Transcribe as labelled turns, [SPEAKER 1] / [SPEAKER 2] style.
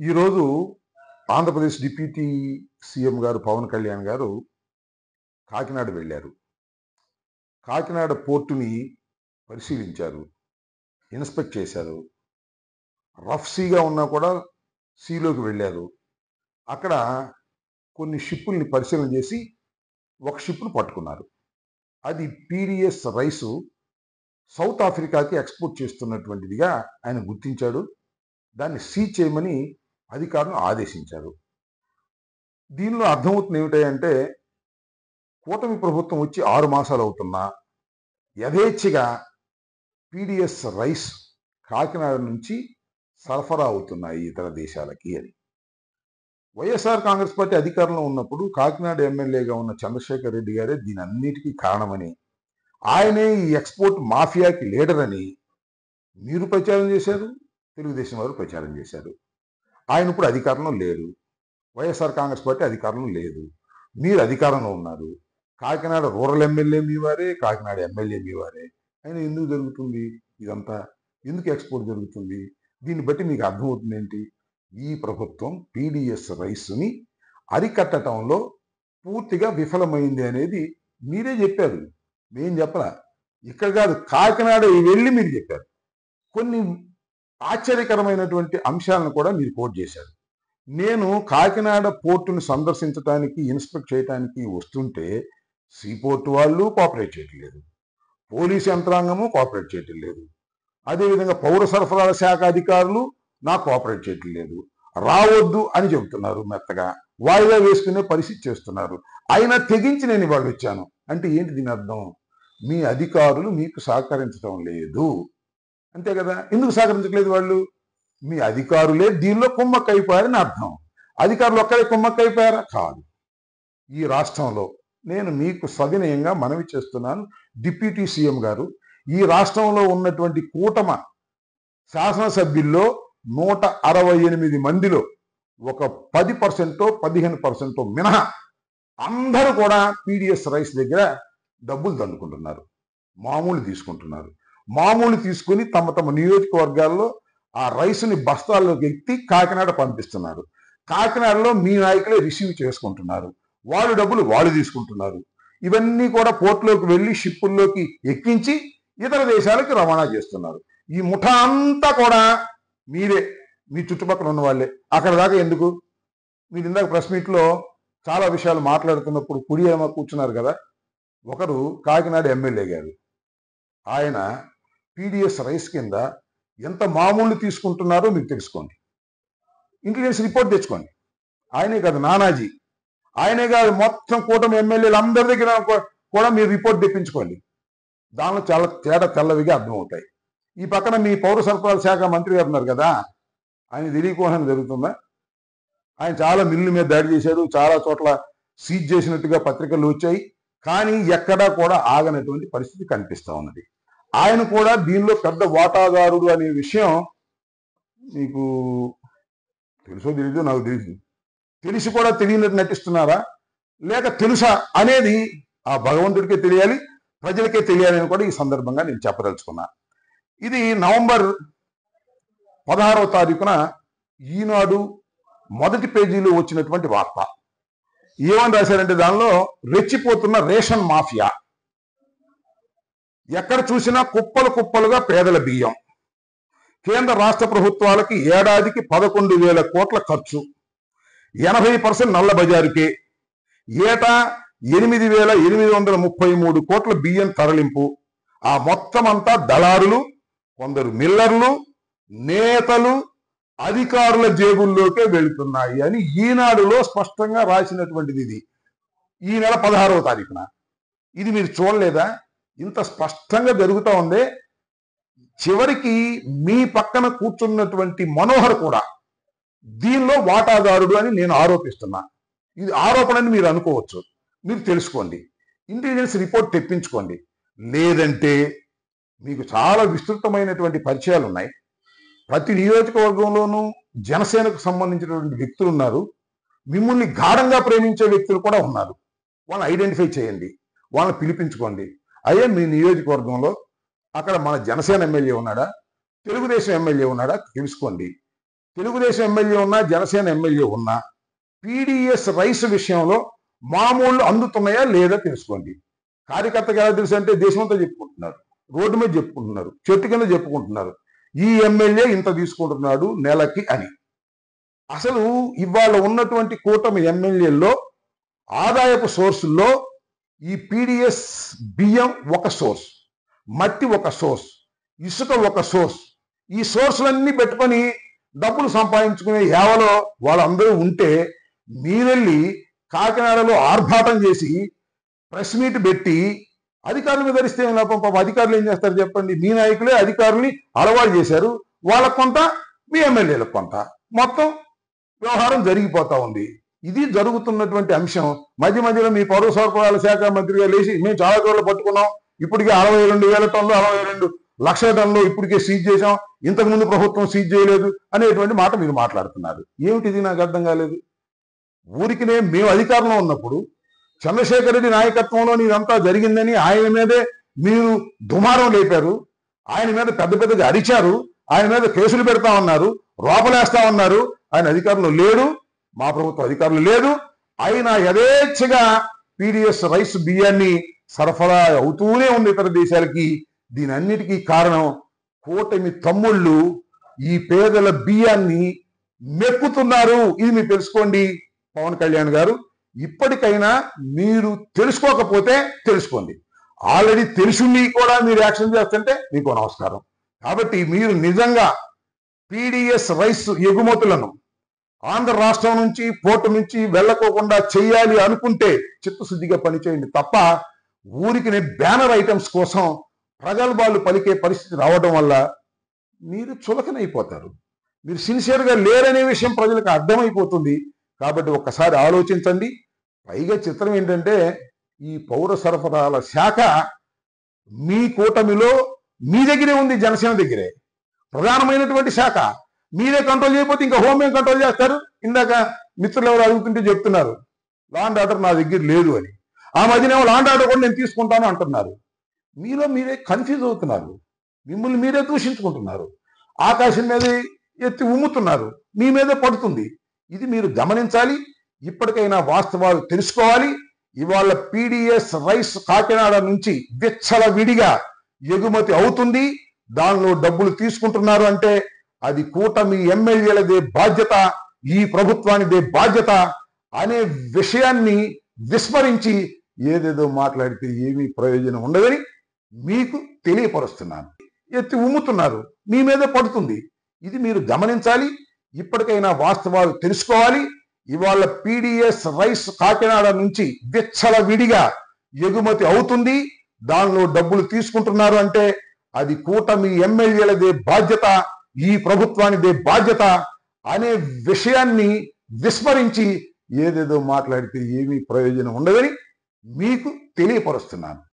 [SPEAKER 1] ఈరోజు Andhra Pradesh deputy CM గారు పవన్ కళ్యాణ్ గారు కాకినాడ వెళ్ళారు కాకినాడ పోర్టుని పరిశీలించారు ఇన్స్పెక్ట్ చేశారు రఫ్ సీగా ఉన్నా కూడా సీలోకి వెళ్ళారు అక్కడ కొన్ని షిప్పుల్ని పరిశీలన చేసి ఒక షిప్ను పట్టుకున్నారు అది పీడిఎస్ రైసు సౌత్ ఆఫ్రికాకి ఎక్స్పోర్ట్ చేస్తున్నటువంటిదిగా ఆయన గుర్తించాడు దాన్ని సీజ్ చేయమని అధికారులను ఆదేశించారు దీనిలో అర్థమవుతుంది ఏమిటంటే కూటమి ప్రభుత్వం వచ్చి ఆరు మాసాలు అవుతున్నా యథేచ్ఛగా పీడిఎస్ రైస్ కాకినాడ నుంచి సరఫరా అవుతున్నాయి ఇతర దేశాలకి అని వైఎస్ఆర్ కాంగ్రెస్ పార్టీ అధికారంలో ఉన్నప్పుడు కాకినాడ ఎమ్మెల్యేగా ఉన్న చంద్రశేఖర్ రెడ్డి గారే దీని అన్నిటికీ కారణమని ఆయనే ఈ ఎక్స్పోర్ట్ మాఫియాకి లీడర్ అని మీరు ప్రచారం చేశారు తెలుగుదేశం వారు ప్రచారం చేశారు ఆయన ఇప్పుడు అధికారంలో లేరు వైఎస్ఆర్ కాంగ్రెస్ పార్టీ అధికారంలో లేదు మీరు అధికారంలో ఉన్నారు కాకినాడ రూరల్ ఎమ్మెల్యే మీ వారే కాకినాడ ఎమ్మెల్యే మీ వారే ఆయన ఎందుకు జరుగుతుంది ఇదంతా ఎందుకు ఎక్స్పోర్ట్ జరుగుతుంది దీన్ని బట్టి మీకు అర్థమవుతుంది ఏంటి ఈ ప్రభుత్వం పీడిఎస్ రైస్ని అరికట్టడంలో పూర్తిగా విఫలమైంది అనేది మీరే చెప్పారు మేం చెప్పలా ఇక్కడ కాదు కాకినాడ వెళ్ళి మీరు చెప్పారు కొన్ని ఆశ్చర్యకరమైనటువంటి అంశాలను కూడా మీరు కోట్ చేశారు నేను కాకినాడ పోర్టును సందర్శించడానికి ఇన్స్పెక్ట్ చేయడానికి వస్తుంటే సీపోర్ట్ వాళ్ళు కోఆపరేట్ చేయటం లేదు పోలీస్ యంత్రాంగము కోఆపరేట్ చేయటం లేదు అదేవిధంగా పౌర సరఫరాల శాఖ అధికారులు నాకు కోఆపరేట్ చేయటం లేదు రావద్దు అని చెబుతున్నారు మెత్తగా వాయిదా వేసుకునే పరిస్థితి చేస్తున్నారు అయినా తెగించి నేను ఇవాళ వచ్చాను అంటే ఏంటి దీని అర్థం మీ అధికారులు మీకు సహకరించడం లేదు అంతే కదా ఎందుకు సహకరించట్లేదు వాళ్ళు మీ అధికారులే దీనిలో కుమ్మక్కైపోయారని అర్థం అధికారులు ఒక్కరే కుమ్మక్కైపోయారా కాదు ఈ రాష్ట్రంలో నేను మీకు సవినయంగా మనవి చేస్తున్నాను డిప్యూటీ సీఎం గారు ఈ రాష్ట్రంలో ఉన్నటువంటి కూటమ శాసనసభ్యుల్లో నూట అరవై ఎనిమిది మందిలో ఒక పది పర్సెంటో పదిహేను పర్సెంటో మినహా అందరూ కూడా పీడిఎస్ రైస్ దగ్గర డబ్బులు దండుకుంటున్నారు మామూలు తీసుకుంటున్నారు మామూలు తీసుకుని తమ తమ నియోజకవర్గాల్లో ఆ రైస్ని బస్తాల్లోకి ఎత్తి కాకినాడ పంపిస్తున్నారు కాకినాడలో మీ నాయకులే రిసీవ్ చేసుకుంటున్నారు వాళ్ళు డబ్బులు వాళ్ళు తీసుకుంటున్నారు ఇవన్నీ కూడా పోర్టులోకి వెళ్ళి షిప్పుల్లోకి ఎక్కించి ఇతర దేశాలకు రవాణా చేస్తున్నారు ఈ ముఠా అంతా కూడా మీరే మీ చుట్టుపక్కల ఉన్న వాళ్ళే అక్కడ దాకా ఎందుకు మీరు ఇందాక ప్రెస్ మీట్లో చాలా విషయాలు మాట్లాడుతున్నప్పుడు కుడి ఏమో కూర్చున్నారు కదా ఒకరు కాకినాడ ఎమ్మెల్యే గారు ఆయన పీడిఎస్ రైస్ కింద ఎంత మామూలు తీసుకుంటున్నారో మీకు తెలుసుకోండి ఇంటెలిజెన్స్ రిపోర్ట్ తెచ్చుకోండి ఆయనే కాదు నానాజీ ఆయనే కాదు మొత్తం కూటమి ఎమ్మెల్యేలు అందరి దగ్గర కూ- కూడా మీరు రిపోర్ట్ తెప్పించుకోండి దానిలో చాలా తేడా తెల్లవిగా అర్థమవుతాయి ఈ పక్కన మీ పౌర సరఫరాల శాఖ మంత్రి గారు ఉన్నారు కదా ఆయన తెలియకోవడం జరుగుతుందా ఆయన చాలా మిల్లు మీద దాడి చేశారు చాలా చోట్ల సీజ్ చేసినట్టుగా పత్రికలు వచ్చాయి కానీ ఎక్కడా కూడా ఆగనటువంటి పరిస్థితి కనిపిస్తా ఉన్నది ఆయన కూడా దీనిలో పెద్ద వాటాదారుడు అనే విషయం మీకు తెలుసో తెలీదో నాకు తెలియదు తెలిసి కూడా తెలియనట్టు నటిస్తున్నారా లేక తెలుసా అనేది ఆ భగవంతుడికే తెలియాలి ప్రజలకే తెలియాలి అని కూడా ఈ సందర్భంగా నేను చెప్పదలుచుకున్నా ఇది నవంబర్ పదహారవ తారీఖున ఈనాడు మొదటి పేజీలో వచ్చినటువంటి వార్త ఏమని రాశారంటే దానిలో రెచ్చిపోతున్న రేషన్ మాఫియా ఎక్కడ చూసినా కుప్పలు కుప్పలుగా పేదల బియ్యం కేంద్ర రాష్ట్ర ప్రభుత్వాలకి ఏడాదికి పదకొండు వేల కోట్ల ఖర్చు ఎనభై పర్సెంట్ నల్ల బజారుకే ఏటా ఎనిమిది వేల ఎనిమిది వందల ముప్పై మూడు కోట్ల బియ్యం తరలింపు ఆ మొత్తం అంతా దళారులు కొందరు మిల్లర్లు నేతలు అధికారుల జేబుల్లోకే వెళుతున్నాయి అని ఈనాడులో స్పష్టంగా రాసినటువంటిది ఇది ఈ నెల పదహారవ తారీఖున ఇది మీరు చూడలేదా ఇంత స్పష్టంగా జరుగుతూ ఉందే చివరికి మీ పక్కన కూర్చున్నటువంటి మనోహర్ కూడా దీనిలో వాటాదారుడు అని నేను ఆరోపిస్తున్నా ఇది ఆరోపణ అని మీరు అనుకోవచ్చు మీరు తెలుసుకోండి ఇంటెలిజెన్స్ రిపోర్ట్ తెప్పించుకోండి లేదంటే మీకు చాలా విస్తృతమైనటువంటి పరిచయాలు ఉన్నాయి ప్రతి నియోజకవర్గంలోనూ జనసేనకు సంబంధించినటువంటి వ్యక్తులు ఉన్నారు మిమ్మల్ని గాఢంగా ప్రేమించే వ్యక్తులు కూడా ఉన్నారు వాళ్ళని ఐడెంటిఫై చేయండి వాళ్ళని పిలిపించుకోండి అయ్యే మీ నియోజకవర్గంలో అక్కడ మన జనసేన ఎమ్మెల్యే ఉన్నాడా తెలుగుదేశం ఎమ్మెల్యే ఉన్నాడా తెలుసుకోండి తెలుగుదేశం ఎమ్మెల్యే ఉన్నా జనసేన ఎమ్మెల్యే ఉన్నా పీడిఎస్ రైస్ విషయంలో మామూలు అందుతున్నాయా లేదా తెలుసుకోండి కార్యకర్తకి ఎలా తెలుసు అంటే దేశమంతా చెప్పుకుంటున్నారు రోడ్డు మీద చెప్పుకుంటున్నారు చెట్టు కింద చెప్పుకుంటున్నారు ఈ ఎమ్మెల్యే ఇంత తీసుకుంటున్నాడు నెలకి అని అసలు ఇవాళ ఉన్నటువంటి కూటమి ఎమ్మెల్యేల్లో ఆదాయపు సోర్సుల్లో ఈ పీడిఎస్ బియ్యం ఒక సోర్స్ మట్టి ఒక సోర్స్ ఇసుక ఒక సోర్స్ ఈ సోర్సులన్నీ పెట్టుకొని డబ్బులు సంపాదించుకునే యావలో వాళ్ళందరూ ఉంటే మీరెళ్ళి కాకినాడలో ఆర్భాటం చేసి ప్రెస్ మీట్ పెట్టి అధికారుల మీద ధరిస్తే ఏం లాభం పాపం అధికారులు ఏం చేస్తారు చెప్పండి మీ నాయకులే అధికారుల్ని అలవాటు చేశారు వాళ్ళకు కొంత మీ ఎమ్మెల్యేలకు కొంత మొత్తం వ్యవహారం జరిగిపోతా ఉంది ఇది జరుగుతున్నటువంటి అంశం మధ్య మధ్యలో మీ పౌర సరఫరాల శాఖ మంత్రిగా లేచి మేము చాలా చోట్ల పట్టుకున్నాం ఇప్పటికే అరవై రెండు వేల టన్నులు అరవై రెండు లక్షల టన్నులు ఇప్పటికే సీజ్ చేశాం ఇంతకు ముందు ప్రభుత్వం సీజ్ చేయలేదు అనేటువంటి మాట మీరు మాట్లాడుతున్నారు ఏమిటిది నాకు అర్థం కాలేదు ఊరికినే మేము అధికారంలో ఉన్నప్పుడు చంద్రశేఖర్ రెడ్డి నాయకత్వంలో ఇదంతా జరిగిందని ఆయన మీదే మీరు దుమారం లేపారు ఆయన మీద పెద్ద పెద్దగా అరిచారు ఆయన మీద కేసులు పెడతా ఉన్నారు రోపలేస్తా ఉన్నారు ఆయన అధికారంలో లేడు మా ప్రభుత్వం అధికారులు లేదు ఆయన యథేచ్ఛగా పీడిఎస్ రైస్ బియ్యాన్ని సరఫరా అవుతూనే ఉంది ఇతర దేశాలకి దీని అన్నిటికీ కారణం కూటమి తమ్ముళ్ళు ఈ పేదల బియ్యాన్ని మెక్కుతున్నారు ఇది మీరు తెలుసుకోండి పవన్ కళ్యాణ్ గారు ఇప్పటికైనా మీరు తెలుసుకోకపోతే తెలుసుకోండి ఆల్రెడీ తెలుసుండి కూడా మీరు యాక్షన్ చేస్తుంటే మీకు నమస్కారం కాబట్టి మీరు నిజంగా పీడిఎస్ రైస్ ఎగుమతులను ఆంధ్ర రాష్ట్రం నుంచి పోర్టు నుంచి వెళ్ళకోకుండా చేయాలి అనుకుంటే చిత్తశుద్ధిగా పనిచేయండి తప్ప ఊరికి బ్యానర్ ఐటమ్స్ కోసం ప్రగల్భాలు పలికే పరిస్థితి రావడం వల్ల మీరు చులకనైపోతారు మీరు సిన్సియర్గా లేరనే విషయం ప్రజలకు అర్థమైపోతుంది కాబట్టి ఒక్కసారి ఆలోచించండి పైగా చిత్రం ఏంటంటే ఈ పౌర సరఫరాల శాఖ మీ కూటమిలో మీ దగ్గరే ఉంది జనసేన దగ్గరే ప్రధానమైనటువంటి శాఖ మీరే కంట్రోల్ చేయకపోతే ఇంకా హోమ్ ఏం కంట్రోల్ చేస్తారు ఇందాక మిత్రులు ఎవరు అడుగుతుంటే చెప్తున్నారు లాండ్ ఆర్డర్ నా దగ్గర లేదు అని ఆ మధ్యనేమో లాండ్ ఆర్డర్ కూడా నేను తీసుకుంటాను అంటున్నారు మీలో మీరే కన్ఫ్యూజ్ అవుతున్నారు మిమ్మల్ని మీరే దూషించుకుంటున్నారు ఆకాశం మీద ఎత్తి ఉమ్ముతున్నారు మీ మీదే పడుతుంది ఇది మీరు గమనించాలి ఇప్పటికైనా వాస్తవాలు తెలుసుకోవాలి ఇవాళ పీడిఎస్ రైస్ కాకినాడ నుంచి విచ్చల విడిగా ఎగుమతి అవుతుంది దానిలో డబ్బులు తీసుకుంటున్నారు అంటే అది కూటమి ఎమ్మెల్యేలదే బాధ్యత ఈ ప్రభుత్వానిదే బాధ్యత అనే విషయాన్ని విస్మరించి ఏదేదో మాట్లాడితే ఏమీ ప్రయోజనం ఉండదని మీకు తెలియపరుస్తున్నాను ఎత్తి ఉమ్ముతున్నారు మీ మీదే పడుతుంది ఇది మీరు గమనించాలి ఇప్పటికైనా వాస్తవాలు తెలుసుకోవాలి ఇవాళ పీడిఎస్ రైస్ కాకినాడ నుంచి విచ్చల విడిగా ఎగుమతి అవుతుంది దానిలో డబ్బులు తీసుకుంటున్నారు అంటే అది కూటమి ఎమ్మెల్యేలదే బాధ్యత ఈ ప్రభుత్వానిదే బాధ్యత అనే విషయాన్ని విస్మరించి ఏదేదో మాట్లాడితే ఏమీ ప్రయోజనం ఉండదని మీకు తెలియపరుస్తున్నాను